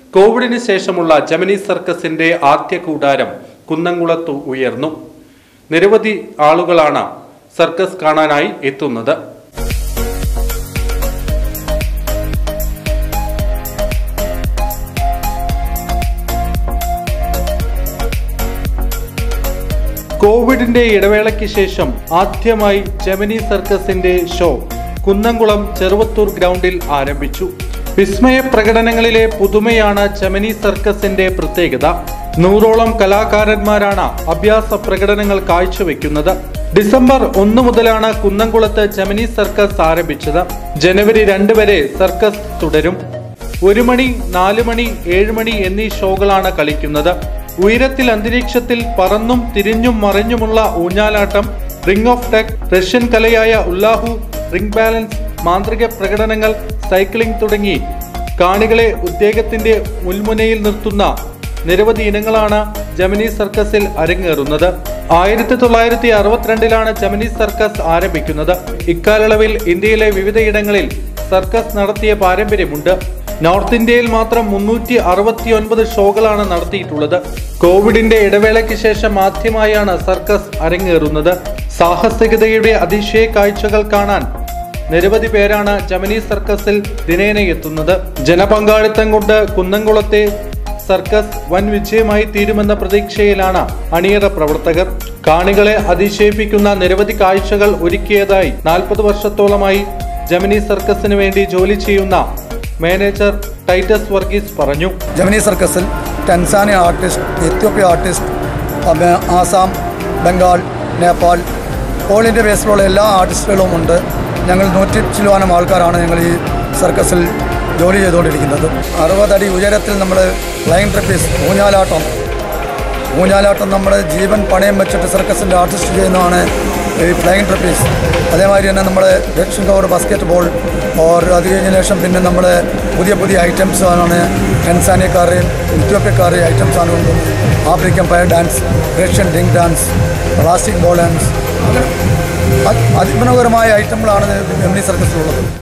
കോവിഡിന് ശേഷമുള്ള ജമിനി സർക്കസിന്റെ ആദ്യ കൂടാരം കുന്നംകുളത്ത് ഉയർന്നു നിരവധി ആളുകളാണ് സർക്കസ് കാണാനായി എത്തുന്നത് കോവിഡിന്റെ ഇടവേളയ്ക്ക് ശേഷം ആദ്യമായി ജമിനി സർക്കസിന്റെ ഷോ കുന്നംകുളം ചെറുവത്തൂർ ഗ്രൗണ്ടിൽ ആരംഭിച്ചു വിസ്മയ പ്രകടനങ്ങളിലെ പുതുമയാണ് ജമിനി സർക്കസിന്റെ പ്രത്യേകത നൂറോളം കലാകാരന്മാരാണ് അഭ്യാസ പ്രകടനങ്ങൾ കാഴ്ചവെക്കുന്നത് ഡിസംബർ ഒന്ന് മുതലാണ് കുന്നംകുളത്ത് ജമിനി സർക്കസ് ആരംഭിച്ചത് ജനുവരി രണ്ട് വരെ സർക്കസ് തുടരും ഒരു മണി നാല് മണി ഏഴ് മണി എന്നീ ഷോകളാണ് കളിക്കുന്നത് ഉയരത്തിൽ അന്തരീക്ഷത്തിൽ പറന്നും തിരിഞ്ഞും മറിഞ്ഞുമുള്ള ഊഞ്ഞാലാട്ടം റിംഗ് ഓഫ് ടെക് റഷ്യൻ കലയായ ഉല്ലാഹു റിംഗ് ബാലൻസ് മാന്ത്രിക പ്രകടനങ്ങൾ സൈക്ലിംഗ് തുടങ്ങി കാണികളെ ഉദ്വേഗത്തിന്റെ മുൾമുനയിൽ നിർത്തുന്ന നിരവധി ഇനങ്ങളാണ് ജമിനി സർക്കസിൽ അരങ്ങേറുന്നത് ആയിരത്തി തൊള്ളായിരത്തി അറുപത്തിരണ്ടിലാണ് ജമിനി സർക്കസ് ആരംഭിക്കുന്നത് ഇക്കാലയളവിൽ ഇന്ത്യയിലെ വിവിധയിടങ്ങളിൽ സർക്കസ് നടത്തിയ പാരമ്പര്യമുണ്ട് നോർത്ത് ഇന്ത്യയിൽ മാത്രം മുന്നൂറ്റി അറുപത്തി ഒൻപത് ഷോകളാണ് നടത്തിയിട്ടുള്ളത് കോവിഡിന്റെ ഇടവേളയ്ക്ക് ശേഷം ആദ്യമായാണ് സർക്കസ് അരങ്ങേറുന്നത് സാഹസികതയുടെ അതിശയ കാഴ്ചകൾ കാണാൻ നിരവധി പേരാണ് ജമിനി സർക്കസിൽ ദിനേന എത്തുന്നത് ജനപങ്കാളിത്തം കൊണ്ട് കുന്നംകുളത്തെ സർക്കസ് വൻ വിജയമായി തീരുമെന്ന പ്രതീക്ഷയിലാണ് അണിയറ പ്രവർത്തകർ കാണികളെ അതിശയിപ്പിക്കുന്ന നിരവധി കാഴ്ചകൾ ഒരുക്കിയതായി നാൽപ്പത് വർഷത്തോളമായി ജമിനി സർക്കസിന് വേണ്ടി ജോലി ചെയ്യുന്ന മാനേജർ ടൈറ്റസ് വർഗീസ് പറഞ്ഞു ജമിനി സർക്കസിൽ ടെൻസാനിയ ആർട്ടിസ്റ്റ് എത്യോപ്യ ആർട്ടിസ്റ്റ് അമേ- ആസാം ബംഗാൾ നേപ്പാൾ ഓൾ ഇന്ത്യ ബേസിലുള്ള എല്ലാ ആർട്ടിസ്റ്റുകളും ഉണ്ട് ഞങ്ങൾ നൂറ്റി ചില്ലുവാനം ആൾക്കാരാണ് ഞങ്ങൾ ഈ സർക്കസിൽ ജോലി ചെയ്തുകൊണ്ടിരിക്കുന്നത് അറുപതടി ഉയരത്തിൽ നമ്മൾ ഫ്ലൈങ് ട്രിപ്പീസ് ഊഞ്ഞാലാട്ടം ഊഞ്ഞാലാട്ടം നമ്മൾ ജീവൻ പണയം വെച്ചിട്ട് സർക്കസിൻ്റെ ആർട്ടിസ്റ്റ് ചെയ്യുന്നതാണ് ഈ ഫ്ലൈങ് ട്രിപ്പീസ് അതേമാതിരി തന്നെ നമ്മൾ രക്ഷൻ കവർ ബാസ്കറ്റ് ബോൾ ഓർ അത് കഴിഞ്ഞ ശേഷം പിന്നെ നമ്മൾ പുതിയ പുതിയ ഐറ്റംസ് ആണ് ടെൻസാനിയക്കാരുടെയും ഇത്യോപ്യക്കാരുടെയും ഐറ്റംസ് ആണ് കൊണ്ടുവന്നത് African fire dance Russian ring dance plastic ball dance അങ്ങനെ അതി- അതിമനോഹരമായ ഐറ്റങ്ങളാണ് എം ഡി സർക്കസിലുള്ളത്